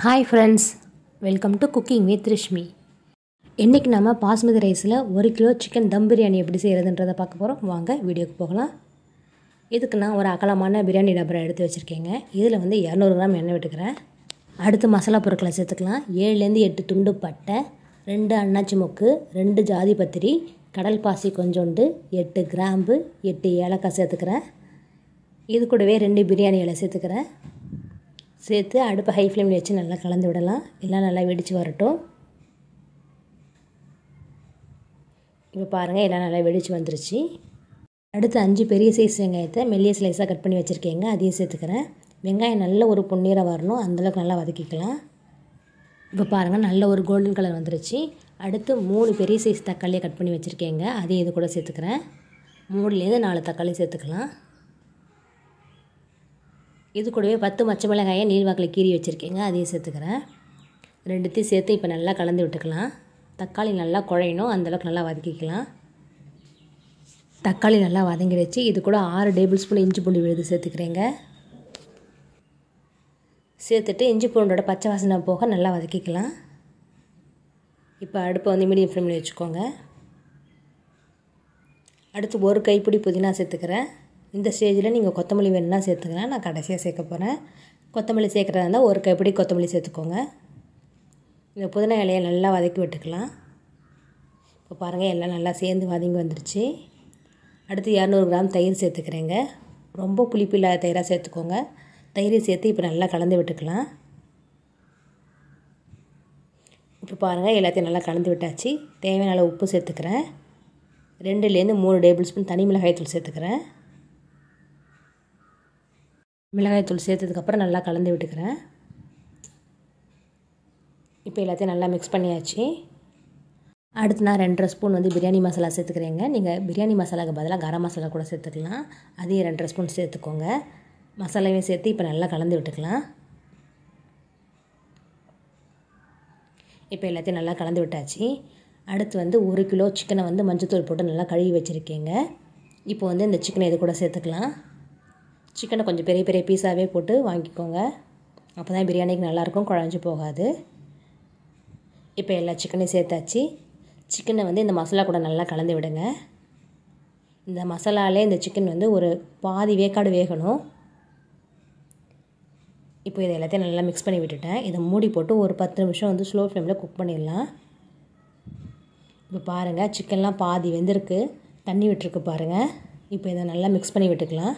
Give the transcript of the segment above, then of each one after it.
hi friends welcome to cooking with Rishmi இன்றைக்கி நம்ம பாஸ்மதி ரைஸில் ஒரு கிலோ சிக்கன் தம் பிரியாணி எப்படி செய்கிறதுன்றதை பார்க்க போகிறோம் வாங்க வீடியோக்கு போகலாம் இதுக்கு நான் ஒரு அகலமான பிரியாணி டபரை எடுத்து வச்சுருக்கேங்க இதில் வந்து இரநூறு கிராம் எண்ணெய் விட்டுக்கிறேன் அடுத்து மசாலா பொருட்களை சேர்த்துக்கலாம் ஏழுலேருந்து எட்டு துண்டு பட்டை ரெண்டு அன்னாச்சி மொக்கு ரெண்டு ஜாதி பத்திரி கடல் பாசி கொஞ்சோண்டு எட்டு கிராம்பு எட்டு ஏலக்காய் சேர்த்துக்கிறேன் இது கூடவே ரெண்டு பிரியாணி இலை சேர்த்துக்கிறேன் சேர்த்து அடுப்பை ஹை ஃப்ளேமில் வச்சு நல்லா கலந்து விடலாம் எல்லாம் நல்லா வெடித்து வரட்டும் இப்போ பாருங்கள் எல்லாம் நல்லா வெடித்து வந்துருச்சு அடுத்து அஞ்சு பெரிய சைஸ் வெங்காயத்தை மெல்லிய ஸ்லைஸாக கட் பண்ணி வச்சுருக்கேங்க அதையும் சேர்த்துக்கிறேன் வெங்காயம் நல்ல ஒரு பொன்னீராக வரணும் அந்தளவுக்கு நல்லா வதக்கிக்கலாம் இப்போ பாருங்கள் நல்ல ஒரு கோல்டன் கலர் வந்துருச்சு அடுத்து மூணு பெரிய சைஸ் தக்காளியை கட் பண்ணி வச்சுருக்கேங்க அதையும் இது கூட சேர்த்துக்கிறேன் மூணுலேருந்து நாலு தக்காளி சேர்த்துக்கலாம் இது கூடவே பத்து மச்ச மிளகாயை நீள்வாக்கில் கீறி வச்சுருக்கேங்க அதையும் சேர்த்துக்கிறேன் ரெண்டுத்தையும் சேர்த்து இப்போ நல்லா கலந்து விட்டுக்கலாம் தக்காளி நல்லா குழையணும் அந்தளவுக்கு நல்லா வதக்கிக்கலாம் தக்காளி நல்லா வதங்கிடுச்சு இது கூட ஆறு டேபிள் ஸ்பூன் இஞ்சி பூண்டு விழுது சேர்த்துக்கிறேங்க சேர்த்துட்டு இஞ்சி பூண்டோட பச்சை வாசனை போக நல்லா வதக்கிக்கலாம் இப்போ அடுப்பை வந்து மீடியம் ஃப்ளேமில் வச்சுக்கோங்க அடுத்து ஒரு கைப்பிடி புதினா சேர்த்துக்கிறேன் இந்த ஸ்டேஜில் நீங்கள் கொத்தமல்லி வேணும்னா சேர்த்துக்கலாம் நான் கடைசியாக சேர்க்க போகிறேன் கொத்தமல்லி சேர்க்குறதா இருந்தால் ஒரு கைப்பிடி கொத்தமல்லி சேர்த்துக்கோங்க இந்த புதினா இலையை நல்லா வதக்கி விட்டுக்கலாம் இப்போ பாருங்கள் எல்லாம் நல்லா சேர்ந்து வதங்கி வந்துருச்சு அடுத்து இரநூறு கிராம் தயிர் சேர்த்துக்கிறேங்க ரொம்ப புளிப்பு இல்லாத தயிராக சேர்த்துக்கோங்க தயிரை சேர்த்து இப்போ நல்லா கலந்து விட்டுக்கலாம் இப்போ பாருங்கள் எல்லாத்தையும் நல்லா கலந்து விட்டாச்சு தேவையான அளவு உப்பு சேர்த்துக்கிறேன் ரெண்டுலேருந்து மூணு டேபிள் ஸ்பூன் தனி மிளகாய்த்தூள் சேர்த்துக்கிறேன் மிளகாய்த்தூள் சேர்த்ததுக்கப்புறம் நல்லா கலந்து விட்டுக்கிறேன் இப்போ எல்லாத்தையும் நல்லா மிக்ஸ் பண்ணியாச்சு அடுத்து நான் ரெண்டரை ஸ்பூன் வந்து பிரியாணி மசாலா சேர்த்துக்கிறேங்க நீங்கள் பிரியாணி மசாலாவுக்கு பதிலாக கரம் மசாலா கூட சேர்த்துக்கலாம் அதையும் ரெண்டரை ஸ்பூன் சேர்த்துக்கோங்க மசாலாவையும் சேர்த்து இப்போ நல்லா கலந்து விட்டுக்கலாம் இப்போ எல்லாத்தையும் நல்லா கலந்து விட்டாச்சு அடுத்து வந்து ஒரு கிலோ சிக்கனை வந்து மஞ்சத்தூள் போட்டு நல்லா கழுவி வச்சுருக்கேங்க இப்போ வந்து இந்த சிக்கனை இது கூட சேர்த்துக்கலாம் சிக்கனை கொஞ்சம் பெரிய பெரிய பீஸாகவே போட்டு வாங்கிக்கோங்க அப்போ தான் பிரியாணிக்கு நல்லாயிருக்கும் குழஞ்சி போகாது இப்போ எல்லா சிக்கனையும் சேர்த்தாச்சு சிக்கனை வந்து இந்த மசாலா கூட நல்லா கலந்து விடுங்க இந்த மசாலாலே இந்த சிக்கன் வந்து ஒரு பாதி வேக்காடு வேகணும் இப்போ இதை எல்லாத்தையும் நல்லா மிக்ஸ் பண்ணி விட்டுட்டேன் இதை மூடி போட்டு ஒரு பத்து நிமிஷம் வந்து ஸ்லோ ஃப்ளேமில் குக் பண்ணிடலாம் இப்போ பாருங்கள் சிக்கன்லாம் பாதி வெந்திருக்கு தண்ணி விட்டுருக்கு பாருங்கள் இப்போ இதை நல்லா மிக்ஸ் பண்ணி விட்டுக்கலாம்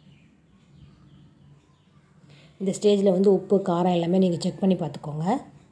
இந்த ஸ்டேஜில் வந்து உப்பு காரம் எல்லாமே நீங்கள் செக் பண்ணி பார்த்துக்கோங்க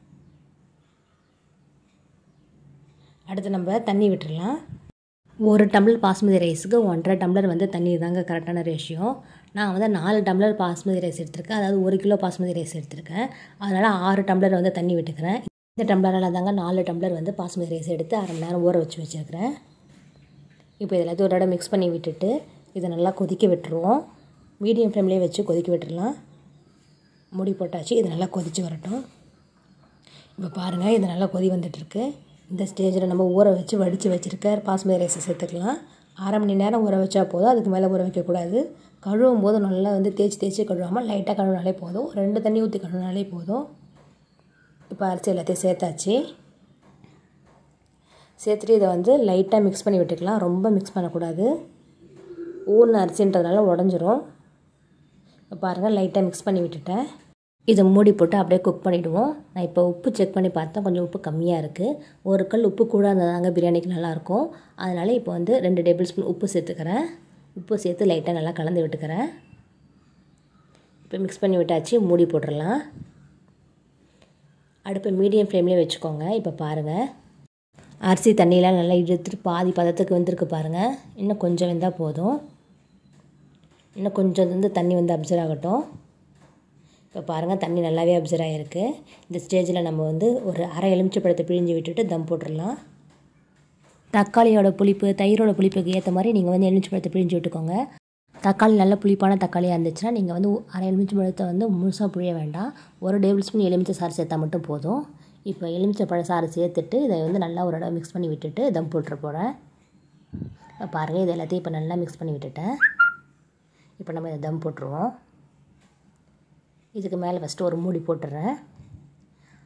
அடுத்து நம்ம தண்ணி விட்டுடலாம் ஒரு டம்ளர் பாஸ்மதி ரைஸுக்கு ஒன்றரை டம்ளர் வந்து தண்ணி தாங்க கரெக்டான ரேஷியோ நான் வந்து நாலு டம்ளர் பாஸ்மதி ரைஸ் எடுத்திருக்கேன் அதாவது ஒரு கிலோ பாஸ்மதி ரைஸ் எடுத்திருக்கேன் அதனால் ஆறு டம்ளர் வந்து தண்ணி விட்டுக்கிறேன் இந்த டம்ளரால் தாங்க நாலு டம்ளர் வந்து பாஸ்மதி ரைஸ் எடுத்து அரை மணி நேரம் ஊற வச்சு வச்சுருக்கிறேன் இப்போ இதில் எல்லாத்தையும் ஒரு இடம் மிக்ஸ் பண்ணி விட்டுட்டு இதை நல்லா கொதிக்க விட்டுருவோம் மீடியம் ஃப்ளேம்லேயே வச்சு கொதிக்க விட்டுடலாம் முடி போட்டாச்சு இது நல்லா கொதித்து வரட்டும் இப்போ பாருங்கள் இது நல்லா கொதி வந்துட்டுருக்கு இந்த ஸ்டேஜில் நம்ம ஊற வச்சு வடித்து வச்சுருக்க பாஸ்மதி ரைஸை சேர்த்துக்கலாம் அரை மணி நேரம் ஊற வச்சா போதும் அதுக்கு மேலே ஊற வைக்கக்கூடாது கழுவும் போது நல்லா வந்து தேய்ச்சி தேய்ச்சி கழுவாமல் லைட்டாக கழுவினாலே போதும் ரெண்டு தண்ணி ஊற்றி கழுவினாலே போதும் இப்போ அரிசி எல்லாத்தையும் சேர்த்தாச்சு சேர்த்துட்டு இதை வந்து லைட்டாக மிக்ஸ் பண்ணி விட்டுக்கலாம் ரொம்ப மிக்ஸ் பண்ணக்கூடாது ஊர்ன அரிசின்றதுனால உடஞ்சிரும் இப்போ பாருங்கள் லைட்டாக மிக்ஸ் பண்ணி விட்டுட்டேன் இதை மூடி போட்டு அப்படியே குக் பண்ணிவிடுவோம் நான் இப்போ உப்பு செக் பண்ணி பார்த்தேன் கொஞ்சம் உப்பு கம்மியாக இருக்குது ஒரு கல் உப்பு கூட இருந்தாங்க பிரியாணிக்கு நல்லாயிருக்கும் அதனால் இப்போ வந்து ரெண்டு டேபிள் ஸ்பூன் உப்பு சேர்த்துக்கிறேன் உப்பு சேர்த்து லைட்டாக நல்லா கலந்து விட்டுக்கிறேன் இப்போ மிக்ஸ் பண்ணி விட்டாச்சு மூடி போட்டுடலாம் அடுப்பை மீடியம் ஃப்ளேம்லேயே வச்சுக்கோங்க இப்போ பாருங்கள் அரிசி தண்ணியெலாம் நல்லா இழுத்துட்டு பாதி பதத்துக்கு வந்திருக்கு பாருங்கள் இன்னும் கொஞ்சம் வெந்தால் போதும் இன்னும் கொஞ்சம் வந்து தண்ணி வந்து அப்சர்வ் ஆகட்டும் இப்போ பாருங்கள் தண்ணி நல்லாவே அப்சர்வ் ஆகிருக்கு இந்த ஸ்டேஜில் நம்ம வந்து ஒரு அரை எலுமிச்சை பழத்தை பிழிஞ்சு விட்டுட்டு தம் போட்டுடலாம் தக்காளியோட புளிப்பு தயிரோட புளிப்புக்கு ஏற்ற மாதிரி நீங்கள் வந்து எலுமிச்சை பழத்தை பிழிஞ்சு விட்டுக்கோங்க தக்காளி நல்ல புளிப்பான தக்காளியாக இருந்துச்சுன்னா நீங்கள் வந்து அரை எலுமிச்சை பழத்தை வந்து முழுசாக புழிய வேண்டாம் ஒரு டேபிள் ஸ்பூன் எலுமிச்சை சாறு சேர்த்தா மட்டும் போதும் இப்போ எலுமிச்சை பழ சாறு சேர்த்துட்டு இதை வந்து நல்லா ஒரு இடம் மிக்ஸ் பண்ணி விட்டுட்டு தம் போட்டுற போகிறேன் பாருங்கள் இது எல்லாத்தையும் இப்போ நல்லா மிக்ஸ் பண்ணி விட்டுட்டேன் இப்போ நம்ம இதை தம் போட்டுருவோம் இதுக்கு மேலே ஃபஸ்ட்டு ஒரு மூடி போட்டுறேன்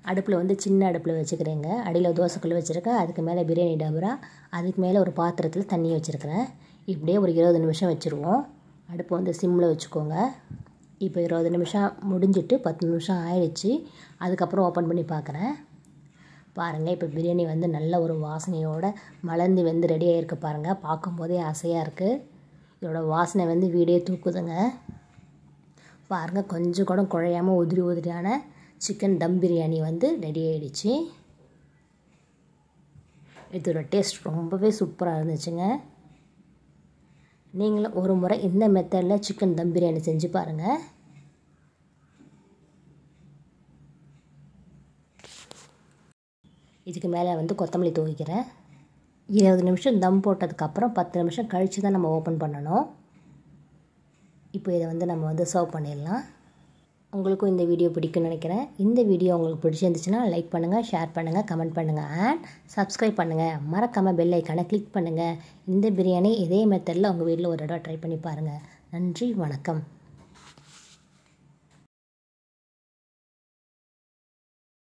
அடுப்பில் வந்து சின்ன அடுப்பில் வச்சுக்கிறேங்க அடியில் தோசைக்கல் வச்சுருக்கேன் அதுக்கு மேலே பிரியாணி டபரா அதுக்கு மேலே ஒரு பாத்திரத்தில் தண்ணி வச்சுருக்கிறேன் இப்படியே ஒரு இருபது நிமிஷம் வச்சுருவோம் அடுப்பு வந்து சிம்மில் வச்சுக்கோங்க இப்போ இருபது நிமிஷம் முடிஞ்சிட்டு பத்து நிமிஷம் ஆயிடுச்சு அதுக்கப்புறம் ஓப்பன் பண்ணி பார்க்குறேன் பாருங்கள் இப்போ பிரியாணி வந்து நல்ல ஒரு வாசனையோட மலர்ந்து வந்து ரெடி ஆகிருக்கு பாருங்கள் பார்க்கும்போதே ஆசையாக இருக்குது இதோட வாசனை வந்து வீடே தூக்குதுங்க பாருங்கள் கொஞ்சம் கூட குழையாமல் உதிரி உதிரியான சிக்கன் தம் பிரியாணி வந்து ரெடி ஆகிடுச்சு இதோட டேஸ்ட் ரொம்பவே சூப்பராக இருந்துச்சுங்க நீங்களும் ஒரு முறை இந்த மெத்தடில் சிக்கன் தம் பிரியாணி செஞ்சு பாருங்கள் இதுக்கு மேலே வந்து கொத்தமல்லி தூவிக்கிறேன் இருபது நிமிஷம் தம் போட்டதுக்கப்புறம் பத்து நிமிஷம் கழித்து தான் நம்ம ஓப்பன் பண்ணணும் இப்போ இதை வந்து நம்ம வந்து சர்வ் பண்ணிடலாம் உங்களுக்கும் இந்த வீடியோ பிடிக்கும்னு நினைக்கிறேன் இந்த வீடியோ உங்களுக்கு பிடிச்சிருந்துச்சுன்னா லைக் பண்ணுங்கள் ஷேர் பண்ணுங்கள் கமெண்ட் பண்ணுங்கள் அண்ட் சப்ஸ்கிரைப் பண்ணுங்கள் மறக்காமல் பெல் ஐக்கானை கிளிக் பண்ணுங்கள் இந்த பிரியாணி இதே மெத்தடில் உங்கள் வீட்டில் ஒரு தடவை ட்ரை பண்ணி பாருங்கள் நன்றி வணக்கம்